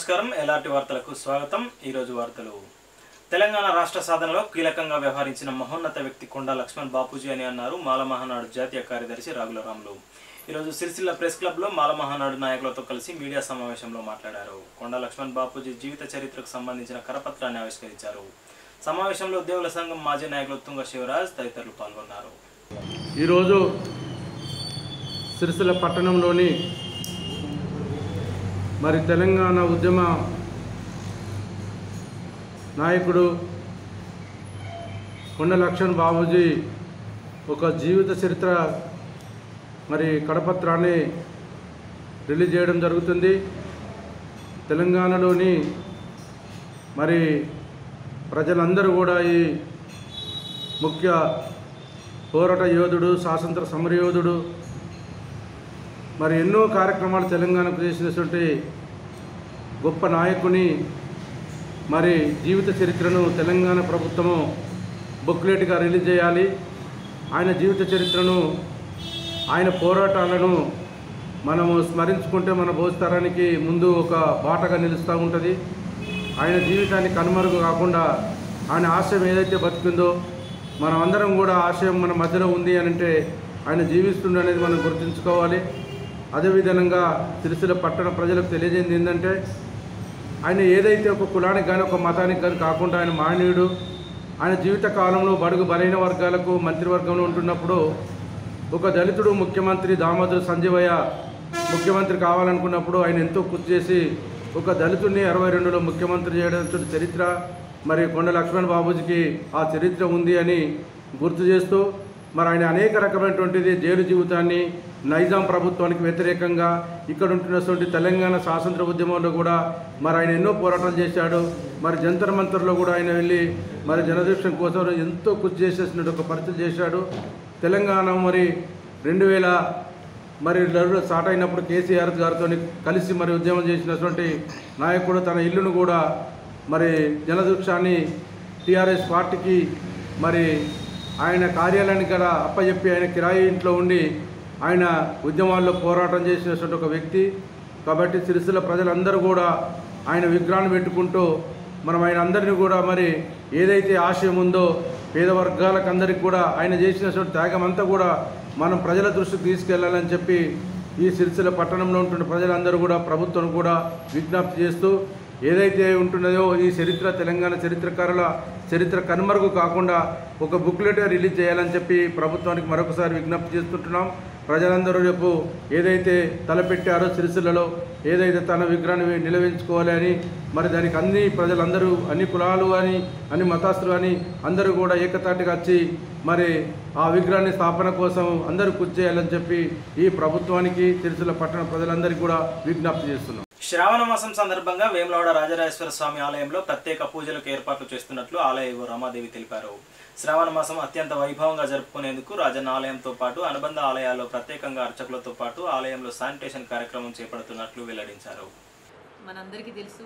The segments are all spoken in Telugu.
నమస్కారం ఎల్ఆర్టీ వార్తలకు స్వాగతం ఈరోజు వార్తలు తెలంగాణ రాష్ట్ర సాధనలో కీలకంగా వ్యవహరించిన మహోన్నత వ్యక్తి కొండా లక్ష్మణ్ బాపూజీ అని అన్నారు మాల మహానాడు జాతీయ కార్యదర్శి రాగులరాములు ఈరోజు సిరిసిల్ల ప్రెస్ క్లబ్లో మాల మహానాడు నాయకులతో కలిసి మీడియా సమావేశంలో మాట్లాడారు కొండా లక్ష్మణ్ బాపూజీ జీవిత చరిత్రకు సంబంధించిన కరపత్రాన్ని ఆవిష్కరించారు సమావేశంలో ఉద్యోగుల సంఘం మాజీ నాయకులు తుంగ శివరాజ్ తదితరులు పాల్గొన్నారు ఈరోజు సిరిసిల్ల పట్టణంలోని మరి తెలంగాణ ఉద్యమ నాయకుడు కొండ లక్ష్మణ్ బాబూజీ ఒక జీవిత చరిత్ర మరి కడపత్రాన్ని రిలీజ్ చేయడం జరుగుతుంది తెలంగాణలోని మరి ప్రజలందరూ కూడా ఈ ముఖ్య పోరాట యోధుడు స్వాతంత్ర సమరయోధుడు మరి ఎన్నో కార్యక్రమాలు తెలంగాణకు చేసినటువంటి గొప్ప నాయకుని మరి జీవిత చరిత్రను తెలంగాణ ప్రభుత్వము బుక్లెట్గా రిలీజ్ చేయాలి ఆయన జీవిత చరిత్రను ఆయన పోరాటాలను మనము స్మరించుకుంటే మన భవిష్యతరానికి ముందు ఒక బాటగా నిలుస్తూ ఉంటుంది ఆయన జీవితాన్ని కనుమరుగు కాకుండా ఆయన ఆశయం ఏదైతే బతికిందో మనం అందరం కూడా ఆశయం మన మధ్యలో ఉంది అని అంటే ఆయన జీవిస్తుండే అనేది మనం గుర్తుంచుకోవాలి అదేవిధంగా సిరిసిల్ల పట్టణ ప్రజలకు తెలియజేసింది ఏంటంటే ఆయన ఏదైతే ఒక కులానికి కానీ ఒక మతానికి కానీ కాకుండా ఆయన మానవుడు ఆయన జీవిత కాలంలో బడుగు బలైన వర్గాలకు మంత్రివర్గంలో ఉంటున్నప్పుడు ఒక దళితుడు ముఖ్యమంత్రి దామోదర్ సంజీవయ్య ముఖ్యమంత్రి కావాలనుకున్నప్పుడు ఆయన ఎంతో కృషి చేసి ఒక దళితుడిని అరవై రెండులో ముఖ్యమంత్రి చేయడం చరిత్ర మరి కొండ లక్ష్మణ్ బాబూజీకి ఆ చరిత్ర ఉంది అని గుర్తు చేస్తూ మరి ఆయన అనేక రకమైనటువంటిది జైలు జీవితాన్ని నైజాం ప్రభుత్వానికి వ్యతిరేకంగా ఇక్కడ ఉంటున్నటువంటి తెలంగాణ స్వాతంత్ర ఉద్యమంలో కూడా మరి ఆయన ఎన్నో పోరాటాలు చేశాడు మరి జంతర్ మంతర్లో కూడా ఆయన వెళ్ళి మరి జనదృష్టం కోసం ఎంతో కృషి చేసేసినట్టు ఒక పరిస్థితి చేశాడు తెలంగాణ మరి రెండు వేల మరి లడ్డు స్టార్ట్ అయినప్పుడు కేసీఆర్ గారితో కలిసి మరి ఉద్యమం చేసినటువంటి నాయకుడు తన ఇల్లును కూడా మరి జనదృక్షాన్ని టీఆర్ఎస్ పార్టీకి మరి ఆయన కార్యాలయానికి కూడా అప్పచెప్పి ఆయన కిరాయి ఇంట్లో ఉండి ఆయన ఉద్యమాల్లో పోరాటం చేసినటువంటి ఒక వ్యక్తి కాబట్టి సిరిసిల్ల ప్రజలందరూ కూడా ఆయన విగ్రహాన్ని పెట్టుకుంటూ మనం ఆయన అందరినీ కూడా మరి ఏదైతే ఆశయం ఉందో పేద వర్గాలకు అందరికి కూడా ఆయన చేసినటువంటి త్యాగం అంతా కూడా మనం ప్రజల దృష్టికి తీసుకెళ్లాలని చెప్పి ఈ సిరిసిల్ల పట్టణంలో ఉంటున్న ప్రజలందరూ కూడా ప్రభుత్వం కూడా విజ్ఞప్తి చేస్తూ ఏదైతే ఉంటున్నదో ఈ చరిత్ర తెలంగాణ చరిత్రకారుల చరిత్ర కనుమరుగు కాకుండా ఒక బుక్లెట్ రిలీజ్ చేయాలని చెప్పి ప్రభుత్వానికి మరొకసారి విజ్ఞప్తి చేస్తుంటున్నాం ప్రజలందరూ రేపు ఏదైతే తలపెట్టారో సిరిసిల్లలో ఏదైతే తన విగ్రహాన్ని నిలవించుకోవాలి అని మరి దానికి అన్ని ప్రజలందరూ అన్ని కులాలు అని అన్ని మతస్థులు అని అందరూ కూడా ఏకతాటిగా వచ్చి మరి ఆ విగ్రహాన్ని స్థాపన కోసం అందరూ కృషి చేయాలని చెప్పి ఈ ప్రభుత్వానికి సిరిసిల్ల పట్టణ ప్రజలందరికీ కూడా విజ్ఞప్తి చేస్తున్నాం శ్రావణ మాసం సందర్భంగా వేములవాడ రాజరాజేశ్వర స్వామి ఆలయంలో ప్రత్యేక పూజలకు ఏర్పాట్లు చేస్తున్నట్లు ఆలయ ఈవో రమాదేవి తెలిపారు శ్రావణ మాసం అత్యంత వైభవంగా జరుపుకునేందుకు రాజన్న ఆలయంతో పాటు అనుబంధ ఆలయాల్లో ప్రత్యేకంగా అర్చకులతో పాటు ఆలయంలో శానిటేషన్ కార్యక్రమం చేపడుతున్నట్లు వెల్లడించారు మనందరికీ తెలుసు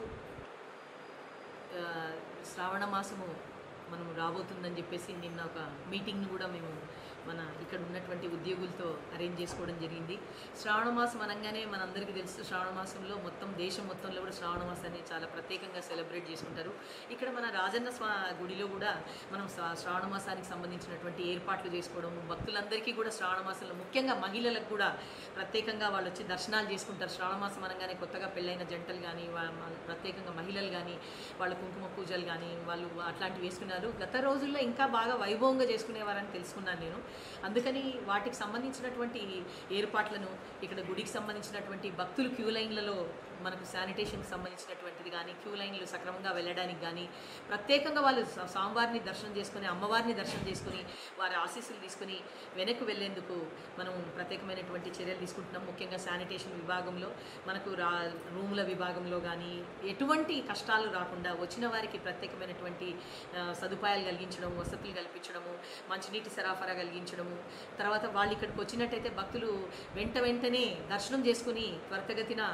ఆ, శ్రావణ మాసము మనం రాబోతుందని చెప్పేసి నిన్న ఒక మీటింగ్ను కూడా మేము మన ఇక్కడ ఉన్నటువంటి ఉద్యోగులతో అరేంజ్ చేసుకోవడం జరిగింది శ్రావణ మాసం అనగానే మనందరికీ తెలుసు శ్రావణ మాసంలో మొత్తం దేశం మొత్తంలో కూడా శ్రావణ మాసాన్ని చాలా ప్రత్యేకంగా సెలబ్రేట్ చేసుకుంటారు ఇక్కడ మన రాజన్న స్వా గుడిలో కూడా మనం శ్రా- శ్రావణ మాసానికి సంబంధించినటువంటి ఏర్పాట్లు చేసుకోవడం భక్తులందరికీ కూడా శ్రావణ మాసంలో ముఖ్యంగా మహిళలకు కూడా ప్రత్యేకంగా వాళ్ళు వచ్చి దర్శనాలు చేసుకుంటారు శ్రావణ మాసం అనగానే కొత్తగా పెళ్ళైన జంటలు కానీ ప్రత్యేకంగా మహిళలు కానీ వాళ్ళ కుంకుమ పూజలు కానీ వాళ్ళు అట్లాంటివి వేసుకున్నారు గత రోజుల్లో ఇంకా బాగా వైభవంగా చేసుకునేవారని తెలుసుకున్నాను నేను అందుకని వాటికి సంబంధించినటువంటి ఏర్పాట్లను ఇక్కడ గుడికి సంబంధించినటువంటి భక్తులు క్యూ లైన్లలో మనకు శానిటేషన్కి సంబంధించినటువంటిది కానీ క్యూ లైన్లు సక్రమంగా వెళ్ళడానికి కానీ ప్రత్యేకంగా వాళ్ళు స్వా- స్వామివారిని దర్శనం చేసుకుని అమ్మవారిని దర్శనం చేసుకుని వారి ఆశీస్సులు తీసుకుని వెనక్కి వెళ్ళేందుకు మనం ప్రత్యేకమైనటువంటి చర్యలు తీసుకుంటున్నాం ముఖ్యంగా శానిటేషన్ విభాగంలో మనకు రా రూముల విభాగంలో కానీ ఎటువంటి కష్టాలు రాకుండా వచ్చిన వారికి ప్రత్యేకమైనటువంటి ఆ, సదుపాయాలు కలిగించడం వసతులు కల్పించడము మంచినీటి సరఫరా కలిగించడము తర్వాత వాళ్ళు ఇక్కడికి వచ్చినట్టయితే భక్తులు వెంట వెంటనే దర్శనం చేసుకుని త్వరితగతిన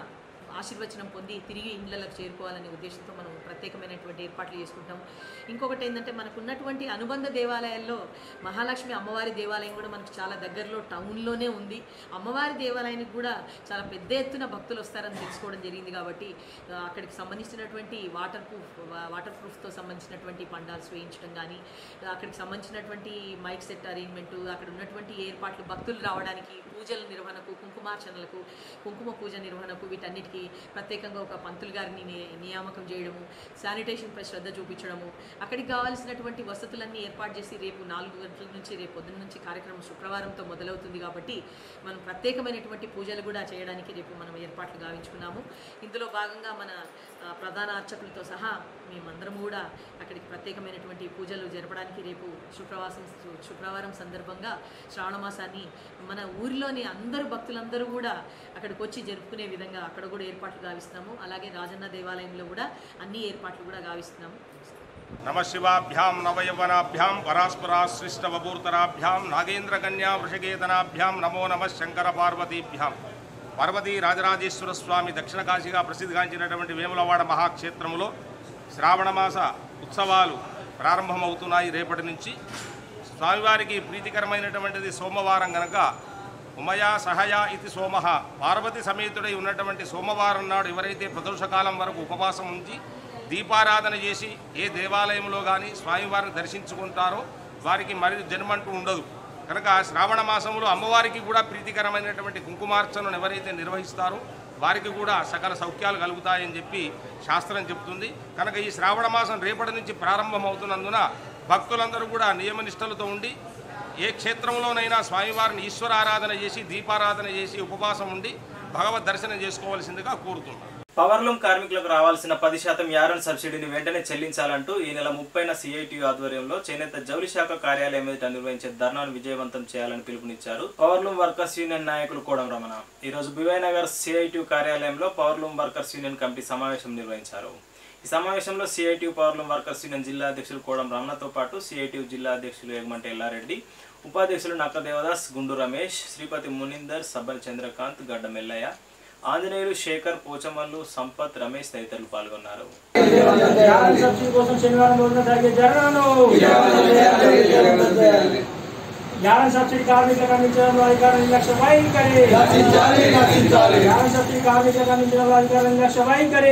ఆశీర్వచనం పొంది తిరిగి ఇండ్లకు చేరుకోవాలనే ఉద్దేశంతో మనం ప్రత్యేకమైనటువంటి ఏర్పాట్లు చేసుకుంటాం ఇంకొకటి ఏంటంటే మనకు ఉన్నటువంటి అనుబంధ దేవాలయాల్లో మహాలక్ష్మి అమ్మవారి దేవాలయం కూడా మనకు చాలా దగ్గరలో టౌన్లోనే ఉంది అమ్మవారి దేవాలయానికి కూడా చాలా పెద్ద ఎత్తున భక్తులు వస్తారని తెలుసుకోవడం జరిగింది కాబట్టి ఆ, అక్కడికి సంబంధించినటువంటి వాటర్ ప్రూఫ్ వాటర్ ప్రూఫ్తో సంబంధించినటువంటి పండాల్స్ వేయించడం కానీ అక్కడికి సంబంధించినటువంటి మైక్ సెట్ అరేంజ్మెంట్ అక్కడ ఉన్నటువంటి ఏర్పాట్లు భక్తులు రావడానికి పూజల నిర్వహణకు కుంకుమార్చనలకు కుంకుమ పూజ నిర్వహణకు వీటన్నిటికీ ప్రత్యేకంగా ఒక పంతులు గారిని ని- నియామకం చేయడము శానిటేషన్పై శ్రద్ధ చూపించడము అక్కడికి కావాల్సినటువంటి వసతులన్నీ ఏర్పాటు చేసి రేపు నాలుగు గంటల నుంచి రేపు పొద్దున్న నుంచి కార్యక్రమం శుక్రవారంతో మొదలవుతుంది కాబట్టి మనం ప్రత్యేకమైనటువంటి పూజలు కూడా చేయడానికి రేపు మనం ఏర్పాట్లు గావించుకున్నాము ఇందులో భాగంగా మన ఆ, ప్రధాన అర్చకులతో సహా మేమందరం కూడా అక్కడికి ప్రత్యేకమైనటువంటి పూజలు జరపడానికి రేపు శుక్రవాసం శుక్రవారం సందర్భంగా శ్రావణ మాసాన్ని మన ఊరిలోని అందరు భక్తులందరూ కూడా అక్కడికి వచ్చి జరుపుకునే విధంగా అక్కడ కూడా ఏర్పాట్లు గావిస్తున్నాము అలాగే రాజన్న దేవాలయంలో కూడా అన్ని ఏర్పాట్లు కూడా గావిస్తున్నాము నమశివాభ్యాం నవయవనాభ్యాం పరాస్పరాశ్రిష్టవపూర్తరాభ్యాం నాగేంద్రకన్యా వృషకేతనాభ్యాం నమో నమ శంకర పార్వతీభ్యాం పార్వతీ రాజరాజేశ్వర స్వామి దక్షిణ కాశీగా ప్రసిద్ధిగాంచినటువంటి వేములవాడ మహాక్షేత్రములో శ్రావణమాస ఉత్సవాలు ప్రారంభమవుతున్నాయి రేపటి నుంచి స్వామివారికి ప్రీతికరమైనటువంటిది సోమవారం గనక ఉమయా సహయా ఇది సోమః పార్వతి సమేతుడై ఉన్నటువంటి సోమవారం నాడు ఎవరైతే ప్రదోషకాలం వరకు ఉపవాసం ఉంచి దీపారాధన చేసి ఏ దేవాలయంలో కానీ స్వామివారిని దర్శించుకుంటారో వారికి మరి జన్మంటూ ఉండదు కనుక శ్రావణ మాసంలో అమ్మవారికి కూడా ప్రీతికరమైనటువంటి కుంకుమార్చనను ఎవరైతే నిర్వహిస్తారో వారికి కూడా సకల సౌఖ్యాలు కలుగుతాయని చెప్పి శాస్త్రం చెప్తుంది కనుక ఈ శ్రావణ మాసం రేపటి నుంచి ప్రారంభమవుతున్నందున భక్తులందరూ కూడా నియమనిష్టలతో ఉండి ఏ క్షేత్రంలోనైనా స్వామివారిని ఈశ్వర ఆరాధన చేసి దీపారాధన చేసి ఉపవాసం ఉండి భగవద్ దర్శనం చేసుకోవాల్సిందిగా కోరుతున్నాను పవర్లూమ్ కార్మికులకు రావాల్సిన పది శాతం యారన్ సబ్సిడీని వెంటనే చెల్లించాలంటూ ఈ నెల ముప్పైన సిఐటియు ఆధ్వర్యంలో చేనేత జౌలి శాఖ కార్యాలయం ఎదుట నిర్వహించే ధర్నాను విజయవంతం చేయాలని పిలుపునిచ్చారు పవర్లూమ్ వర్కర్స్ యూనియన్ నాయకులు కోడం రమణ ఈ రోజు బివై నగర్ సిఐటియు కార్యాలయంలో పవర్లూమ్ వర్కర్స్ యూనియన్ కమిటీ సమావేశం నిర్వహించారు ఈ సమావేశంలో సిఐటియు పవర్లూమ్ వర్కర్స్ యూనియన్ జిల్లా అధ్యక్షులు కోడం రమణతో పాటు సిఐటియు జిల్లా అధ్యక్షులు ఎగమంటి ఎల్లారెడ్డి ఉపాధ్యక్షులు నక్క దేవదాస్ గుండు రమేష్ శ్రీపతి మునిందర్ సబ్బని చంద్రకాంత్ గడ్డ మెల్లయ్య ఆంజనేయులు శేఖర్ పోచమల్లు సంపత్ రమేష్ తదితరులు పాల్గొన్నారు యాభై సబ్సిడీ కోసం శనివారం రోజున జరిగే జగనను యాభై సబ్సిడీ కార్మికులకు అందించడంలో అధికారుల నిర్లక్ష్య వైఖరి యాభై సబ్సిడీ కార్మికులకు అందించడంలో అధికారుల నిర్లక్ష్య వైఖరి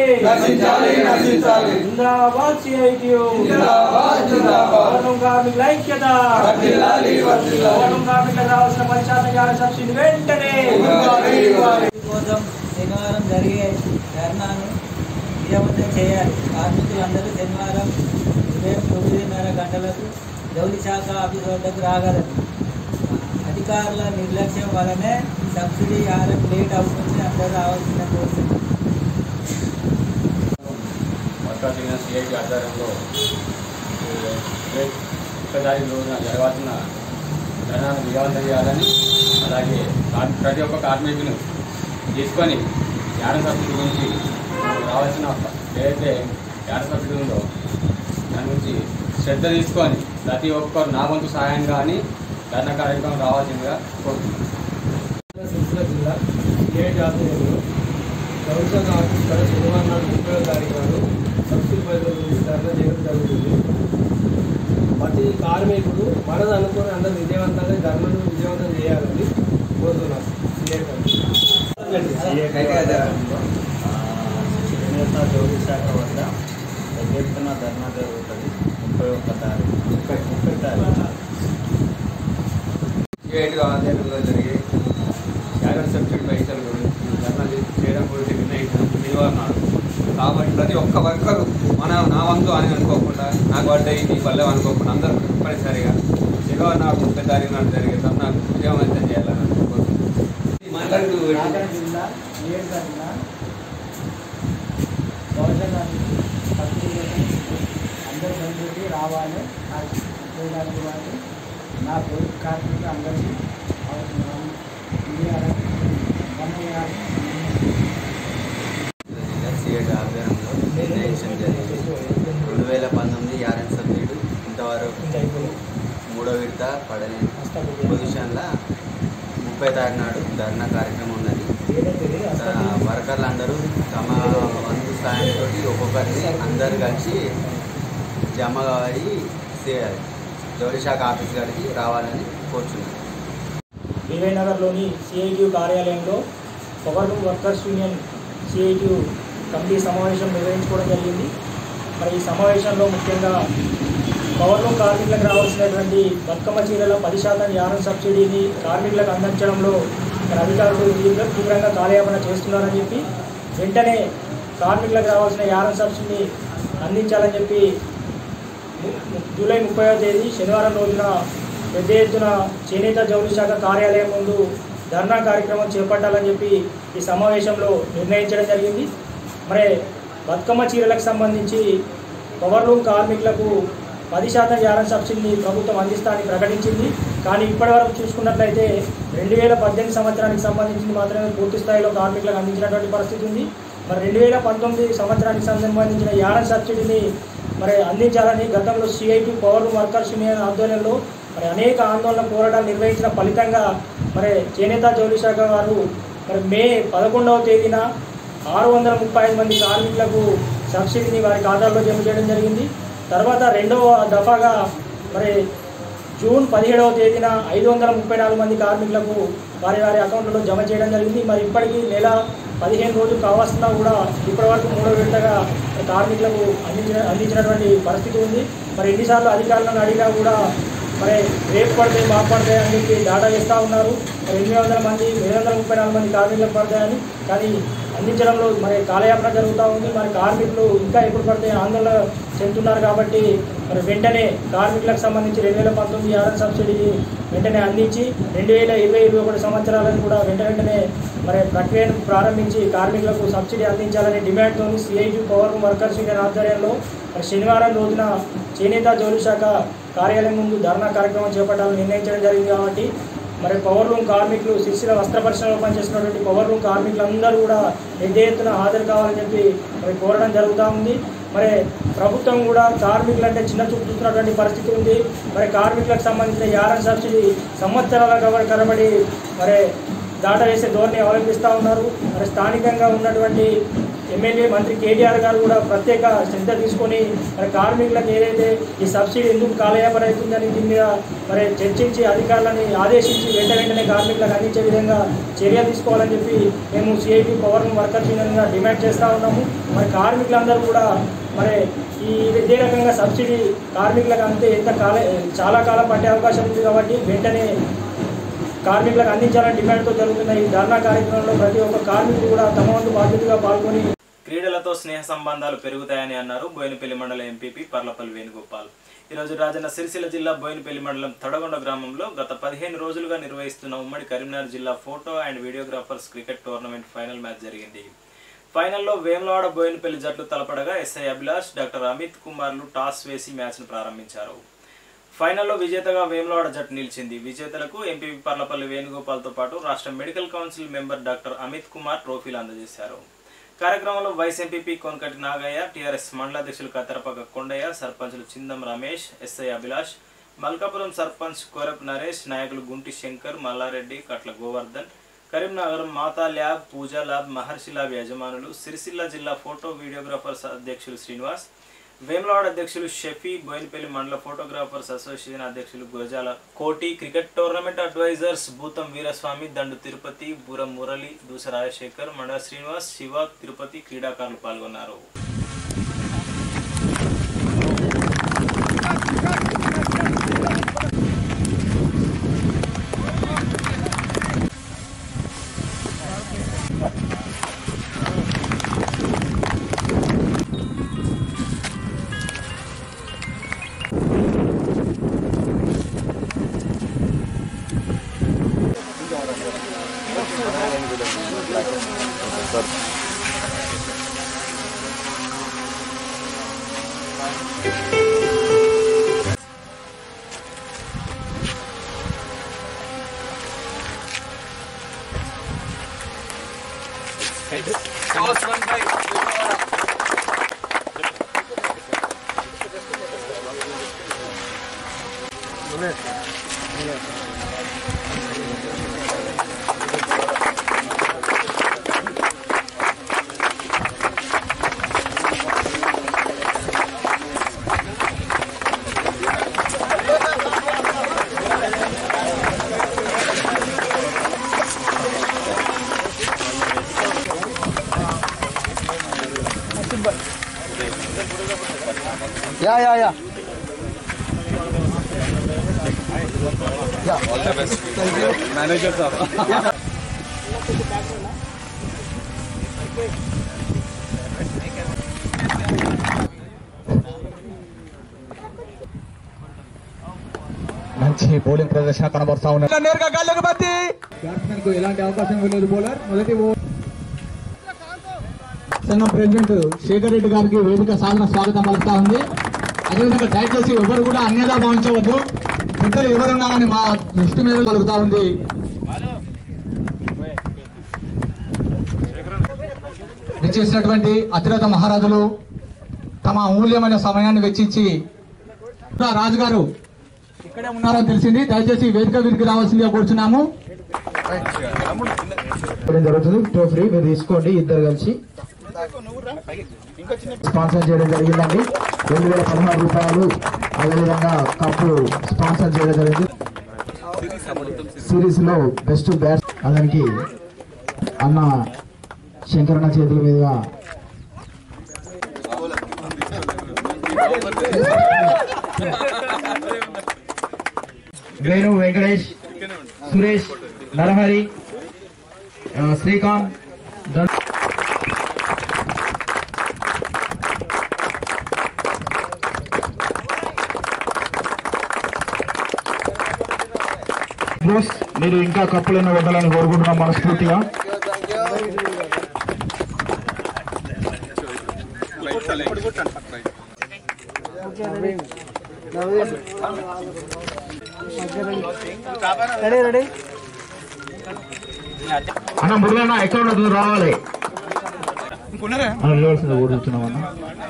జిందాబాద్ సిఐటియు పౌరం కార్మికుల ఐక్యత పౌరం కార్మికులకు రావాల్సిన పది శాతం యాభై సబ్సిడీ వెంటనే కోసం శనివారం జరిగే ధర్నాను విజయవంతం చేయాలి కార్మికులందరూ శనివారం ఉదయం తొమ్మిదిన్నర గంటలకు జౌలి శాఖ ఆఫీస్ వద్దకు రాగలరు అధికారుల నిర్లక్ష్యం వలనే సబ్సిడీ ఆరం లేట్ అవుతుంది అందరూ రావాల్సిన కోరుతుంది వర్కర్స్ యూనియన్ సిఐటి ఆధ్వర్యంలో ముప్పై తారీఖు రోజున జరగాల్సిన ధనాన్ని విజయవంతం చేయాలని అలాగే కార్- ప్రతి ఒక్క కార్మికుని తీసుకొని యాడ సబ్సిడీ గురించి మనకు రావాల్సిన ఏదైతే యాడ సబ్సిడీ ఉందో దాని గురించి శ్రద్ధ తీసుకొని ప్రతి ఒక్కరు నా వంతు సహాయం కానీ ధర్నా కార్యక్రమం రావాల్సిందిగా కోరుతున్నాను సిరిసిల్ల జిల్లా సిఐటి ఆధ్వర్యంలో ప్రభుత్వ ఆఫీస్ కాడ శనివారం నాడు ముప్పై తారీఖు నాడు సబ్సిడీ పైసల గురించి ధర్నా చేయడం జరుగుతుంది ప్రతి కార్మికుడు మనది అనుకుని అందరూ విజయవంతంగా ధర్మను విజయవంతం చేయాలని కోరుతున్నాం చేనేత జౌలి శాఖ వద్ద పెద్ద ఎత్తున ధర్నా జరుగుతుంది ముప్పై ఒక్క తారీఖు ముప్పై ముప్పై తారీఖు సిఐటి ఆధ్వర్యంలో జరిగే క్యారెట్ సబ్సిడీ పైసలు గురించి ధర్నా చేయడం గురించి నిర్ణయించిన శనివారం నాడు కాబట్టి ప్రతి ఒక్క వర్కరు మన నా వంతు అని అనుకోకుండా నాకు పడ్డాయి నీ పల్లెం అనుకోకుండా అందరూ తప్పనిసరిగా శనివారం నాడు ముప్పై తారీఖు నాడు జరిగే ధర్నాకు విజయవంతం చేయాలని అనుకుంటున్నాను మాట్లాడుతూ కాకినాడ జిల్లా ఏడు తరఫున భోజనానికి సబ్సిడీ అందరూ బంధువులు రావాలి చేయడానికి వాళ్ళు నా పొరుగు కార్మికులు అందరికీ అవసరం ఇవ్వాలని గమనియాలని సిఐటి ఆధ్వర్యంలో నిర్ణయించడం జరిగింది రెండు వేల పంతొమ్మిది యారన్ సబ్సిడీ ఇంతవరకు మూడో విడత పడలేని పొజిషన్లో ముప్పై తారీఖు నాడు ధర్నా కార్యక్రమం ఉన్నది ఆ, వర్కర్లు అందరూ తమ వంతు సాయంతో ఒక్కొక్కరిని అందరు కలిసి జమ కావాలి చేయాలి జౌళి శాఖ ఆఫీస్ గారికి రావాలని కోరుచున్నాను విజయనగర్లోని సిఐటియు కార్యాలయంలో power loom workers union CITU committee సమావేశం నిర్వహించుకోవడం జరిగింది మరి ఈ సమావేశంలో ముఖ్యంగా పవర్ లూమ్ కార్మికులకు రావాల్సినటువంటి బతుకమ్మ చీరల పది శాతం యానం సబ్సిడీని కార్మికులకు అందించడంలో మరి అధికారులు తీవ్ర తీవ్రంగా కాలయాపన చేస్తున్నారని చెప్పి వెంటనే కార్మికులకు రావాల్సిన యానం సబ్సిడీని అందించాలని చెప్పి ము- ము- జూలై ముప్పైవ తేదీ శనివారం రోజున పెద్ద ఎత్తున చేనేత జౌళి శాఖ కార్యాలయం ముందు ధర్నా కార్యక్రమం చేపట్టాలని చెప్పి ఈ సమావేశంలో నిర్ణయించడం జరిగింది మరి బతుకమ్మ చీరలకు సంబంధించి పవర్లూమ్ కార్మికులకు పది శాతం యానం సబ్సిడీని ప్రభుత్వం అందిస్తానని ప్రకటించింది కానీ ఇప్పటివరకు చూసుకున్నట్లయితే రెండు వేల పద్దెనిమిది సంవత్సరానికి సంబంధించింది మాత్రమే పూర్తి స్థాయిలో కార్మికులకు అందించినటువంటి పరిస్థితి ఉంది మరి రెండు వేల పంతొమ్మిది సంవత్సరానికి సంబంధించిన యానం సబ్సిడీని మరి అందించాలని గతంలో సిఐటి పవర్ వర్కర్స్ యూనియన్ ఆధ్వర్యంలో మరి అనేక ఆందోళన పోరాటాలు నిర్వహించిన ఫలితంగా మరి చేనేత జౌళి శాఖ వారు మరి మే పదకొండవ తేదీన ఆరు వందల ముప్పై ఐదు మంది కార్మికులకు సబ్సిడీని వారి ఖాతాల్లో జమ చేయడం జరిగింది తర్వాత రెండవ దఫాగా మరి జూన్ పదిహేడవ తేదీన ఐదు వందల ముప్పై నాలుగు మంది కార్మికులకు వారి వారి అకౌంట్లలో జమ చేయడం జరిగింది మరి ఇప్పటికీ నెల పదిహేను రోజులు కావాల్సిన కూడా ఇప్పటివరకు మూడో విడతగా కార్మికులకు అందించిన అందించినటువంటి పరిస్థితి ఉంది మరి ఎన్నిసార్లు అధికారులను అడిగినా కూడా మరి రేపు పడితే మాకు పడతాయి అని చెప్పి డాటా ఇస్తూ ఉన్నారు మరి ఎనిమిది వందల మంది ఏడు వందల ముప్పై నాలుగు మంది కార్మికులకు పడతాయని కానీ అందించడంలో మరి కాలయాపన జరుగుతూ ఉంది మరి కార్మికులు ఇంకా ఎప్పుడు పడితే ఆందోళన చెందుతున్నారు కాబట్టి మరి వెంటనే కార్మికులకు సంబంధించి రెండు వేల పంతొమ్మిది ఆర్ఎన్ సబ్సిడీని వెంటనే అందించి రెండు వేల ఇరవై ఇరవై ఒకటి సంవత్సరాలను కూడా వెంట వెంటనే మరి ప్రక్రియను ప్రారంభించి కార్మికులకు సబ్సిడీ అందించాలనే డిమాండ్తో సిఐటి పవర్ వర్కర్స్ యూనియన్ ఆధ్వర్యంలో మరి శనివారం రోజున చేనేత జౌలి శాఖ కార్యాలయం ముందు ధర్నా కార్యక్రమం చేపట్టాలని నిర్ణయించడం జరిగింది కాబట్టి మరి పవర్ లూమ్ కార్మికులు సిరిసిల వస్త్ర పరిశ్రమలో పనిచేస్తున్నటువంటి పవర్ లూమ్ కార్మికులందరూ కూడా పెద్ద ఎత్తున హాజరు కావాలని చెప్పి మరి కోరడం జరుగుతూ ఉంది మరి ప్రభుత్వం కూడా కార్మికులు అంటే చిన్న చూపు చూస్తున్నటువంటి పరిస్థితి ఉంది మరి కార్మికులకు సంబంధించిన యారన్ సబ్సిడీ సంవత్సరాల కబడి కరబడి మరి దాట వేసే ధోరణి అవలంబిస్తూ ఉన్నారు మరి స్థానికంగా ఉన్నటువంటి ఎమ్మెల్యే మంత్రి కేటీఆర్ గారు కూడా ప్రత్యేక శ్రద్ధ తీసుకొని మరి కార్మికులకు ఏదైతే ఈ సబ్సిడీ ఎందుకు కాలయాపన అవుతుందని దీని మీద మరి చర్చించి అధికారులని ఆదేశించి వెంట వెంటనే కార్మికులకు అందించే విధంగా చర్య తీసుకోవాలని చెప్పి మేము సిఐటి పవర్ వర్కర్స్ యూనియన్గా డిమాండ్ చేస్తూ ఉన్నాము మరి కార్మికులందరూ కూడా మరి ఈ ఇదే రకంగా సబ్సిడీ కార్మికులకు అంతే ఎంత కాల చాలా కాలం పట్టే అవకాశం ఉంది కాబట్టి వెంటనే కార్మికులకు అందించాలని డిమాండ్తో జరుగుతున్న ఈ ధర్నా కార్యక్రమంలో ప్రతి ఒక్క కార్మికుడు కూడా తమ వంతు బాధ్యతగా పాల్గొని క్రీడలతో స్నేహ సంబంధాలు పెరుగుతాయని అన్నారు బోయినపల్లి మండల ఎంపీపీ పర్లపల్లి వేణుగోపాల్ ఈరోజు రాజన్న సిరిసిల్ల జిల్లా బోయినపల్లి మండలం తడగొండ గ్రామంలో గత పదిహేను రోజులుగా నిర్వహిస్తున్న ఉమ్మడి కరీంనగర్ జిల్లా photo and videographers cricket tournament final match జరిగింది ఫైనల్లో వేములవాడ బోయినపల్లి జట్లు తలపడగా ఎస్ఐ అభిలాష్ డాక్టర్ అమిత్ కుమార్లు టాస్ వేసి మ్యాచ్ను ప్రారంభించారు ఫైనల్లో విజేతగా వేములవాడ జట్టు నిలిచింది విజేతలకు ఎంపీపీ పర్లపల్లి వేణుగోపాల్తో పాటు రాష్ట్ర medical council member doctor Amit Kumar ట్రోఫీలు అందజేశారు కార్యక్రమంలో vice MPP Konakati Nagaiah TRS మండల అధ్యక్షులు కత్తెరపక కొండయ్య సర్పంచులు చిందం రమేష్ ఎస్ఐ అభిలాష్ మల్కాపురం సర్పంచ్ కోరప్ నరేష్ నాయకులు Gunti Shankar Mallareddy Katla Govardhan Karimnagar Matha lab Pooja lab Maharshi lab యజమానులు సిరిసిల్ల జిల్లా ఫోటో వీడియోగ్రాఫర్స్ అధ్యక్షులు శ్రీనివాస్ వేములవాడ అధ్యక్షులు షఫీ బోయినపల్లి మండల ఫోటోగ్రాఫర్స్ అసోసియేషన్ అధ్యక్షులు గురజాల కోటి క్రికెట్ టోర్నమెంట్ అడ్వైజర్స్ భూతం వీరస్వామి దండు తిరుపతి బూర మురళి దూస రాజశేఖర్ మండల శ్రీనివాస్ శివ తిరుపతి క్రీడాకారులు పాల్గొన్నారు yeah yeah yeah manager sir మంచి బౌలింగ్ ప్రదర్శన కనబడతా ఉన్నారు నేరుగా గాల్లోకి బంతి బ్యాట్స్మెన్ కు ఎలాంటి అవకాశం ఇవ్వలేదు బౌలర్ మొదటి ఓవర్ సంఘం ప్రెసిడెంట్ శేఖర్ రెడ్డి గారికి వేదిక సాధన స్వాగతం పలుకుతా ఉంది అదేవిధంగా దయచేసి ఎవరు కూడా అన్యదా భావించవద్దు పెద్దలు ఎవరున్నారని మా దృష్టి మీద కలుగుతా ఉంది విచ్చేసినటువంటి అతిరథ మహారాజులు తమ అమూల్యమైన సమయాన్ని వెచ్చించి రాజుగారు ఇక్కడే ఉన్నారని తెలిసింది దయచేసి వేదిక వీరికి రావాల్సిందిగా కోరుచున్నాము జరుగుతుంది ట్రోఫీ మీరు తీసుకోండి ఇద్దరు కలిసి స్పాన్సర్ చేయడం జరిగిందండి రెండు వేల పదహారు రూపాయలు అదేవిధంగా కప్పు స్పాన్సర్ చేయడం జరిగింది సిరీస్ లో బెస్ట్ బ్యాట్ అతనికి అన్న శంకరన్న చేతుల మీదుగా వేణు వెంకటేష్ సురేష్ నరహరి ఆ, శ్రీకాంత్ ధన్- బోస్ మీరు ఇంకా కప్పులను వదలని కోరుకుంటున్నాం మనస్ఫూర్తిగా రెడీ రెడీ అన్న మురుగన్న ఎక్కడ ఉంటుంది రావాలి మనం చూడాల్సింది కోరుతున్నాం అన్న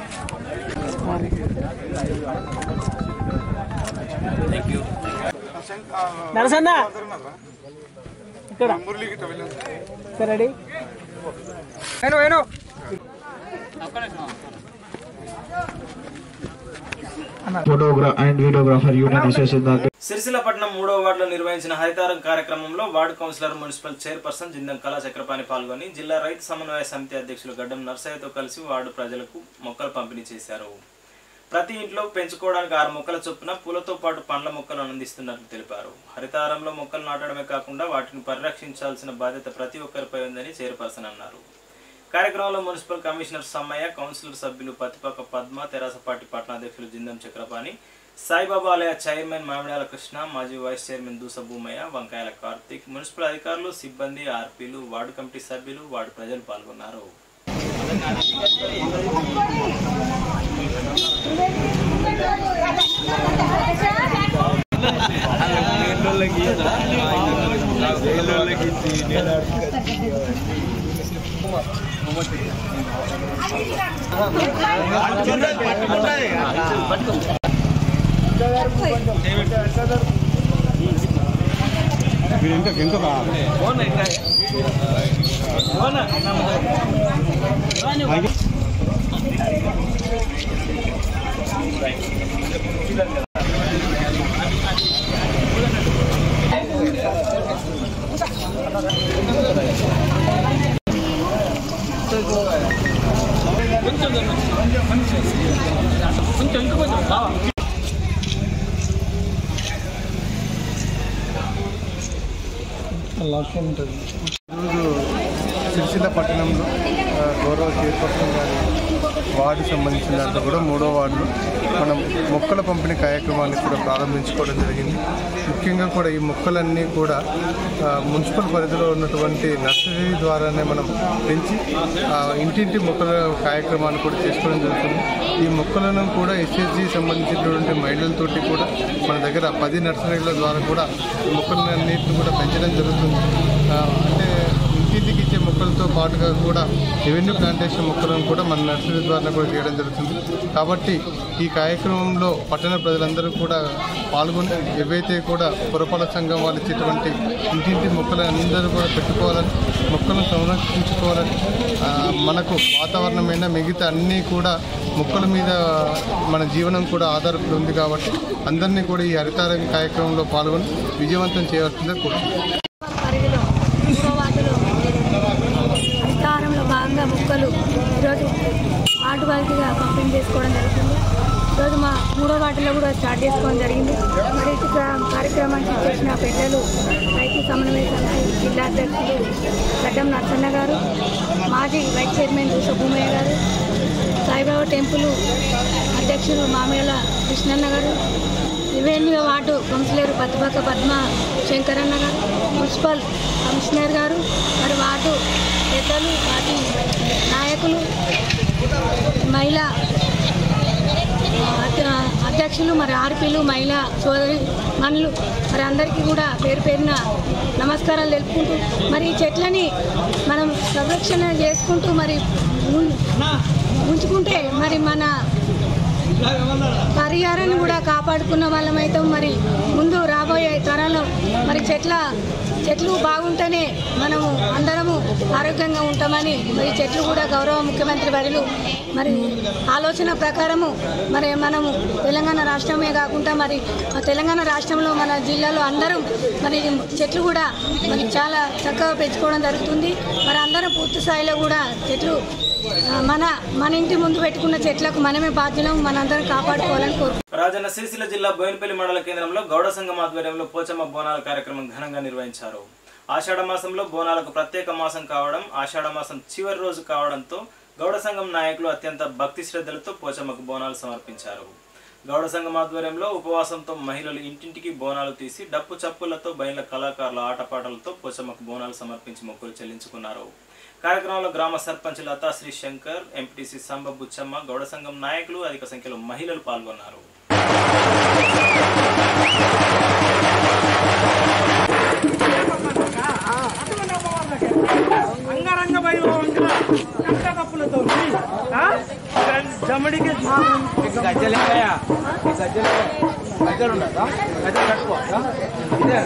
నరసన్న ఇక్కడ ready Venu Venu photographer and videographer union association సిరిసిల్లపట్నం మూడో వార్డులో నిర్వహించిన హరితారం కార్యక్రమంలో ward councillor municipal chairperson Jindam Kala Chakrapani పాల్గొని జిల్లా రైతు సమన్వయ సమితి అధ్యక్షులు గడ్డం నర్సయ్యతో కలిసి వార్డు ప్రజలకు మొక్కలు పంపిణీ చేశారు ప్రతి ఇంట్లో పెంచుకోవడానికి ఆరు మొక్కల చొప్పున పూలతో పాటు పండ్ల మొక్కలు అందిస్తున్నట్లు తెలిపారు హరితారంలో మొక్కలు నాటడమే కాకుండా వాటిని పరిరక్షించాల్సిన బాధ్యత ప్రతి ఒక్కరిపై ఉందని చైర్పర్సన్ అన్నారు కార్యక్రమంలో మున్సిపల్ కమిషనర్ సమ్మయ్య కౌన్సిలర్ సభ్యులు పతిపాక పద్మ తెరాస పార్టీ పట్టణాధ్యక్షులు జిందం చక్రపాణి సాయిబాబా ఆలయ చైర్మన్ మామిడాల కృష్ణ మాజీ వైస్ చైర్మన్ దూస భూమయ్య వంకాయల కార్తీక్ మున్సిపల్ అధికారులు సిబ్బంది ఆర్పీలు వార్డు కమిటీ సభ్యులు వార్డు ప్రజలు పాల్గొన్నారు ఈరోజు సిరిసిల్ల పట్టణంలో ఆ, గౌరవ చైర్పర్సన్ గారి వార్డు సంబంధించిన దాంట్లో కూడా మూడో వార్డులో మనం మొక్కల పంపిణీ కార్యక్రమాన్ని కూడా ప్రారంభించుకోవడం జరిగింది ముఖ్యంగా కూడా ఈ మొక్కలన్నీ కూడా ఆ, మున్సిపల్ పరిధిలో ఉన్నటువంటి నర్సరీ ద్వారానే మనం పెంచి ఆ, ఇంటింటి మొక్కల కార్యక్రమాన్ని కూడా చేసుకోవడం జరుగుతుంది ఈ మొక్కలను కూడా ఎస్ఎస్జి సంబంధించినటువంటి మహిళలతోటి కూడా మన దగ్గర పది నర్సరీల ద్వారా కూడా ఈ మొక్కలన్నింటిని కూడా పెంచడం జరుగుతుంది ఆ, అంటే ఇంటింటికి ఇచ్చే మొక్కలతో పాటుగా కూడా రెవెన్యూ ప్లాంటేషన్ మొక్కలను కూడా మన నర్సరీ ద్వారా కూడా చేయడం జరుగుతుంది కాబట్టి ఈ కార్యక్రమంలో పట్టణ ప్రజలందరూ కూడా పాల్గొని ఏవైతే కూడా పురపాలక సంఘం వాళ్ళు ఇచ్చేటువంటి ఇంటింటి మొక్కలు అందరూ కూడా పెట్టుకోవాలని మొక్కలను సంరక్షించుకోవాలని ఆ, మనకు వాతావరణమైన మిగతా అన్నీ కూడా మొక్కల మీద మన జీవనం కూడా ఆధారపడి ఉంది కాబట్టి అందరినీ కూడా ఈ హరితారం కార్యక్రమంలో పాల్గొని విజయవంతం చేయవలసిందే కోరుతున్నాను పరిధిలో ఇంకోవాటిలో హరితారంలో భాగంగా మొక్కలు ఈరోజు వార్డు వారీగా పంపిణీ చేసుకోవడం జరుగుతుంది వాటిలో కూడా స్టార్ట్ చేసుకోవడం జరిగింది మరి ఈ కా- కార్యక్రమానికి చేసిన పెద్దలు రైతు సమన్వయ సమితి జిల్లా అధ్యక్షులు గడ్డం నరసన్న గారు మాజీ వైస్ చైర్మన్ సుబ్బమ్మయ్య గారు సాయిబాబా టెంపుల్ అధ్యక్షులు మామయ్యల కృష్ణన్న గారు revenue ward councillor Patipakka Padma శంకరన్న గారు మున్సిపల్ కమిషనర్ గారు మరి వార్డు పెద్దలు వాటి నాయకులు మహిళా అధ్య- అధ్యక్షులు మరి ఆర్పీలు మహిళా సోదరి మనులు మరి అందరికీ కూడా పేరు పేరున నమస్కారాలు తెలుపుకుంటూ మరి ఈ చెట్లని మనం సంరక్షణ చేసుకుంటూ మరి ఉం- ఉంచుకుంటే మరి మన పరిహారాన్ని కూడా కాపాడుకున్న వాళ్ళమైతే మరి ముందు రాబోయే తరాలు మరి చెట్ల చెట్లు బాగుంటేనే మనము అందరము ఆరోగ్యంగా ఉంటామని మరి చెట్లు కూడా గౌరవ ముఖ్యమంత్రి వర్యులు మరి ఆలోచన ప్రకారము మరి మనము తెలంగాణ రాష్ట్రమే కాకుండా మరి ఆ తెలంగాణ రాష్ట్రంలో మన జిల్లాలో అందరం మరి చెట్లు కూడా మరి చాలా చక్కగా పెంచుకోవడం జరుగుతుంది మరి అందరం పూర్తి స్థాయిలో కూడా చెట్లు ఆ, మన మన ఇంటి ముందు పెట్టుకున్న చెట్లకు మనమే బాధ్యులం మనందరం కాపాడుకోవాలని కోరుకుంటున్నాం రాజన్న సిరిసిల్ల జిల్లా బోయినపల్లి మండల కేంద్రంలో గౌడ సంఘం ఆధ్వర్యంలో పోచమ్మ బోనాల కార్యక్రమం ఘనంగా నిర్వహించారు ఆషాఢ మాసంలో బోనాలకు ప్రత్యేక మాసం కావడం ఆషాఢ మాసం చివరి రోజు కావడంతో గౌడ సంఘం నాయకులు అత్యంత భక్తి శ్రద్ధలతో పోచమ్మకు బోనాలు సమర్పించారు గౌడ సంఘం ఆధ్వర్యంలో ఉపవాసంతో మహిళలు ఇంటింటికి బోనాలు తీసి డప్పు చప్పులతో బయళ్ళ కళాకారుల ఆటపాటలతో పోచమ్మకు బోనాలు సమర్పించి మొక్కులు చెల్లించుకున్నారు కార్యక్రమంలో గ్రామ సర్పంచ్ లతా శ్రీ శంకర్ ఎంపీటీసీ సంబ బుచ్చమ్మ గౌడ సంఘం నాయకులు అధిక సంఖ్యలో మహిళలు పాల్గొన్నారు అంగరంగ వైభవంగా కంట కప్పులతో జమడికి గజ్జలు ఎక్కయా గజ్జలు గజ్జలు ఉండదా గజ్జలు కట్టుకోవచ్చా ఇదే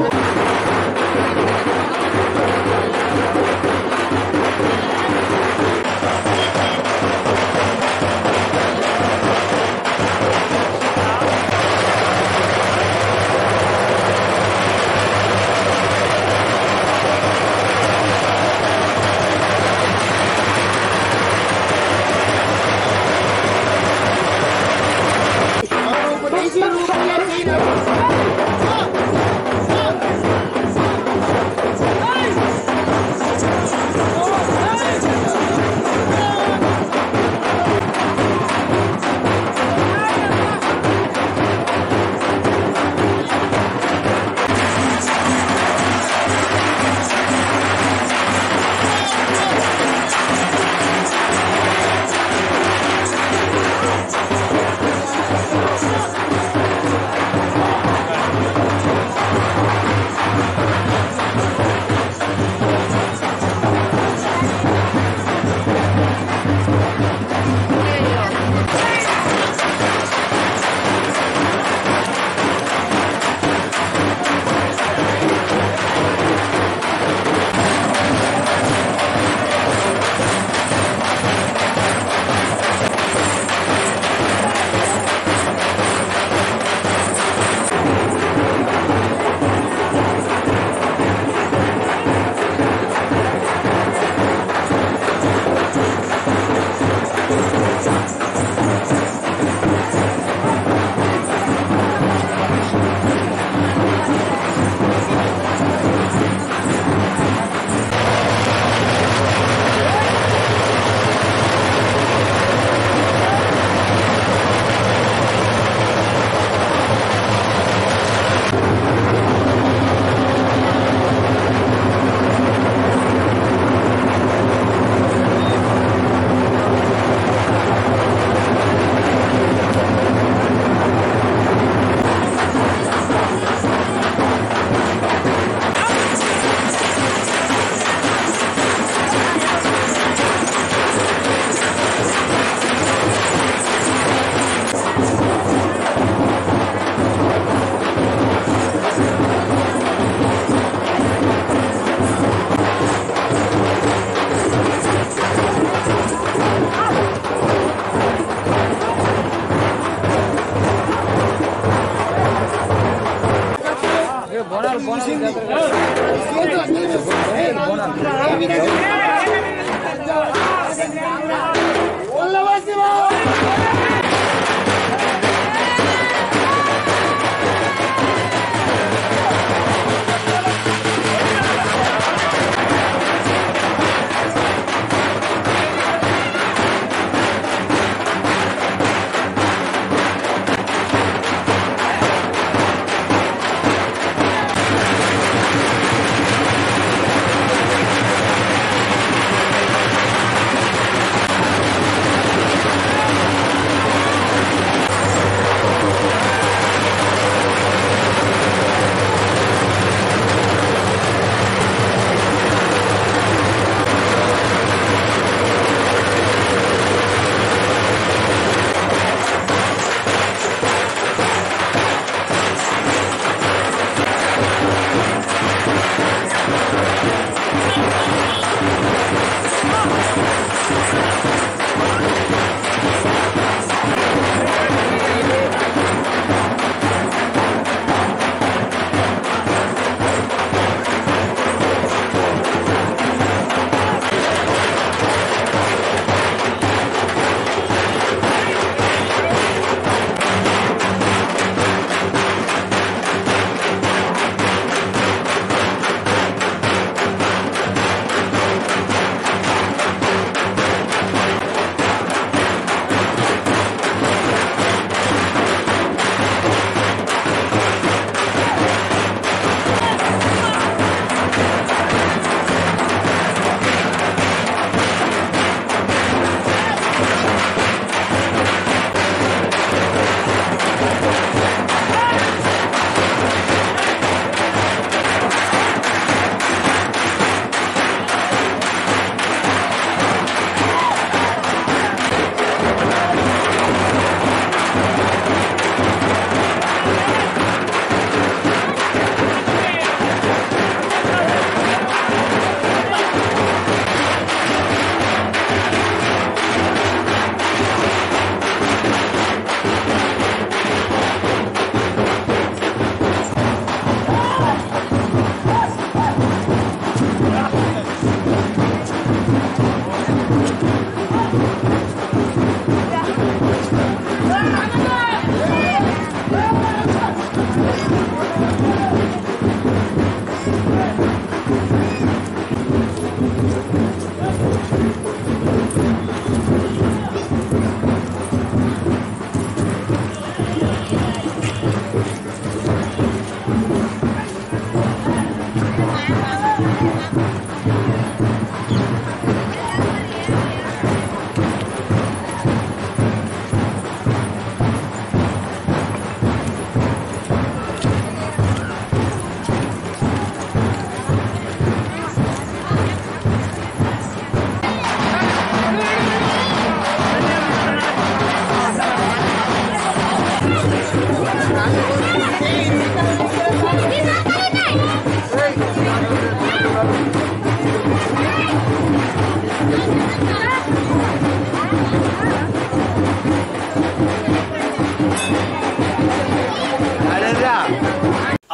బోనాలు బోనాలు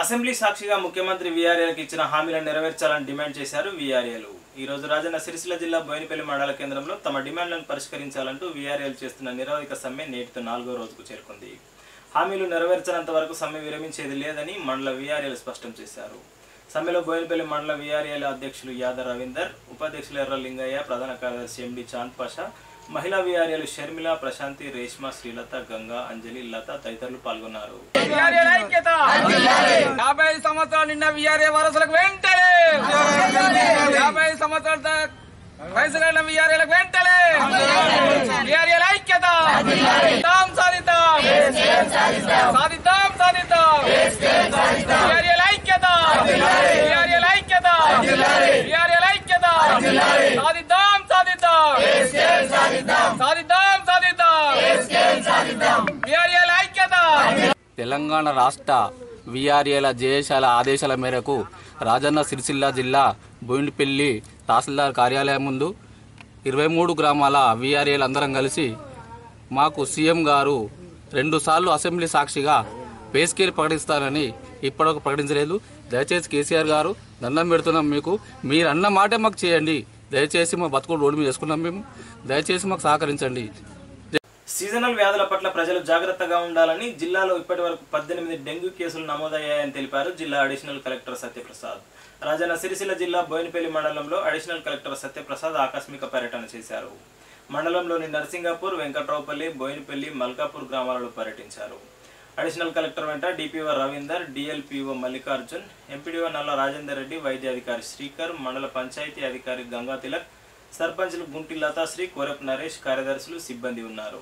అసెంబ్లీ సాక్షిగా ముఖ్యమంత్రి వీఆర్ఏలకు ఇచ్చిన హామీలను నెరవేర్చాలని డిమాండ్ చేశారు వీఆర్ఏలు ఈ రోజు రాజన్న సిరిసిల్ల జిల్లా బోయినపల్లి మండల కేంద్రంలో తమ డిమాండ్లను పరిష్కరించాలంటూ వీఆర్ఏలు చేస్తున్న నిరవధిక సమ్మె నేటితో నాలుగో రోజుకు చేరుకుంది హామీలు నెరవేర్చనంత వరకు సమ్మె విరమించేది లేదని మండల వీఆర్ఏలు స్పష్టం చేశారు సమ్మెలో బోయినపల్లి మండల వీఆర్ఏల అధ్యక్షులు యాద రవీందర్ ఉపాధ్యక్షులు ఎర్ర లింగయ్య ప్రధాన కార్యదర్శి ఎండి చాంద్ పాషా మహిళా వీఆర్ఏలు షర్మిల ప్రశాంతి రేష్మ శ్రీలత గంగా అంజలి లత తదితరులు పాల్గొన్నారు విఆర్ఏల ఐక్యత యాభై ఐదు సంవత్సరాలు నిన్న విఆర్ఏ వారసులకు వెంటనే యాభై ఐదు సంవత్సరాల దా- వయసులైన విఆర్ఏలకు వెంటనే విఆర్ఏల ఐక్యత సాధిద్దాం సాధిద్దాం సాధిద్దాం సాధిద్దాం విఆర్ఏల ఐక్యత విఆర్ఏల ఐక్యత విఆర్ఏల ఐక్యత సాధిద్దాం సాధిద్దాం సాధిద్దాం సాధిద్దాం విఆర్ఏల ఐక్యత తెలంగాణ రాష్ట్ర విఆర్ఏల జేఏశాల ఆదేశాల మేరకు రాజన్న సిరిసిల్ల జిల్లా బోయినపల్లి తహసీల్దార్ కార్యాలయం ముందు ఇరవై మూడు గ్రామాల విఆర్ఏలు అందరం కలిసి మాకు సీఎం గారు రెండుసార్లు అసెంబ్లీ సాక్షిగా పే స్కేల్ ప్రకటిస్తారని ఇప్పటివరకు ప్రకటించలేదు దయచేసి కేసీఆర్ గారు దండం పెడుతున్నాం మీకు మీరు అన్న మాటే మాకు చేయండి దయచేసి మా బతుకులు రోడ్డు మీద వేసుకున్నాం మేము దయచేసి మాకు సహకరించండి సీజనల్ వ్యాధుల పట్ల ప్రజలు జాగ్రత్తగా ఉండాలని జిల్లాలో ఇప్పటి వరకు పద్దెనిమిది డెంగ్యూ కేసులు నమోదయ్యాయని తెలిపారు జిల్లా అడిషనల్ కలెక్టర్ సత్యప్రసాద్ రాజన్న సిరిసిల్ల జిల్లా బోయినపల్లి మండలంలో అడిషనల్ కలెక్టర్ సత్యప్రసాద్ ఆకస్మిక పర్యటన చేశారు మండలంలోని నర్సింగాపూర్ వెంకట్రావుపల్లి బోయినపల్లి మల్కాపూర్ గ్రామాలలో పర్యటించారు అడిషనల్ కలెక్టర్ వెంట DPO Ravinder DLPO Mallikarjun MPDO Nalla Rajender Reddy వైద్య అధికారి శ్రీకర్ మండల పంచాయతీ అధికారి గంగా తిలక్ సర్పంచ్లు గుంటి లతాశ్రీ కోరప్ నరేష్ కార్యదర్శులు సిబ్బంది ఉన్నారు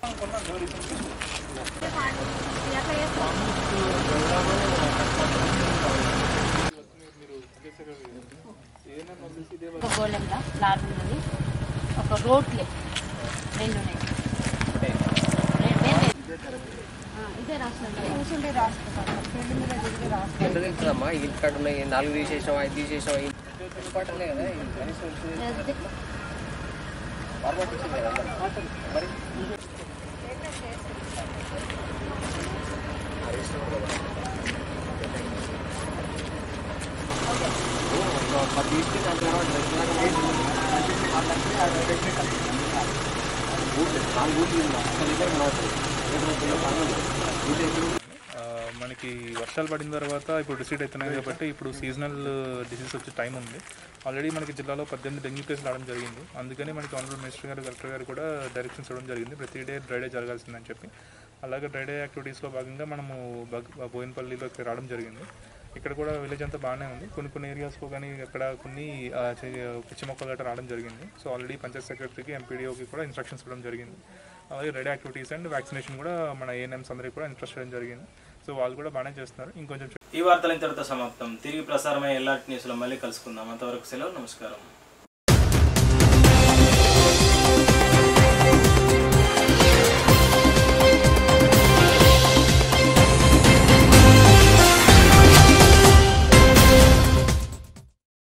ఒక గోళంగా ఫ్లాట్ ఉన్నది ఒక రోడ్లే రెండు ఉన్నాయి ఆ, ఇదే రాష్ట్రం కూర్చుంటే రాష్ట్రం రెండు మీద తిరిగి రాష్ట్రం ఎంత తెలుస్తుందమ్మా ఇంటికాడ ఉన్నాయి నాలుగు తీసేసాం ఐదు తీసేసాం ఇంపార్టెంట్ కదా ఇది కనీసం వచ్చింది. ఫార్మాట్ ఇచ్చింది కదా అందరూ. మరి పది తీసుకుని దాని తర్వాత నాలుగు ఊళ్ళు అసలు ఇక్కడ ఆ, మనకి వర్షాలు పడిన తర్వాత ఇప్పుడు రిసీడ్ అవుతున్నాయి కాబట్టి ఇప్పుడు సీజనల్ డిసీజ్ వచ్చే టైం ఉంది ఆల్రెడీ మనకి జిల్లాలో పద్దెనిమిది డెంగ్యూ కేసులు రావడం జరిగింది అందుకని మనకి ఆనరబుల్ మినిస్టర్ గారు కలెక్టర్ గారు కూడా డైరెక్షన్స్ ఇవ్వడం జరిగింది ప్రతి డే డ్రై డే జరగాల్సిందని చెప్పి అలాగే డ్రై డే యాక్టివిటీస్లో భాగంగా మనము బగ్- బోయినపల్లిలోకి రావడం జరిగింది ఇక్కడ కూడా విలేజ్ అంతా బాగానే ఉంది కొన్ని కొన్ని ఏరియాస్లో కానీ అక్కడ కొన్ని ఆ, చి- పిచ్చి మొక్కలు గట్రా రావడం జరిగింది సో ఆల్రెడీ పంచాయత్ సెక్రటరీకి ఎంపీడీఓకి కూడా ఇన్స్ట్రక్షన్స్ ఇవ్వడం జరిగింది అలాగే రెడీ యాక్టివిటీస్ అండ్ వ్యాక్సినేషన్ కూడా మన ఏఎన్ఎంస్ అందరికీ కూడా ఇంట్రెస్ట్ చేయడం జరిగింది సో వాళ్ళు కూడా బాగానే చేస్తున్నారు ఇంకొంచెం ఈ వార్తలు ఇంతటితో సమాప్తం తిరిగి ప్రసారమయ్యే ఎల్లాటి న్యూస్లో మళ్ళీ కలుసుకుందాం అంతవరకు సెలవు నమస్కారం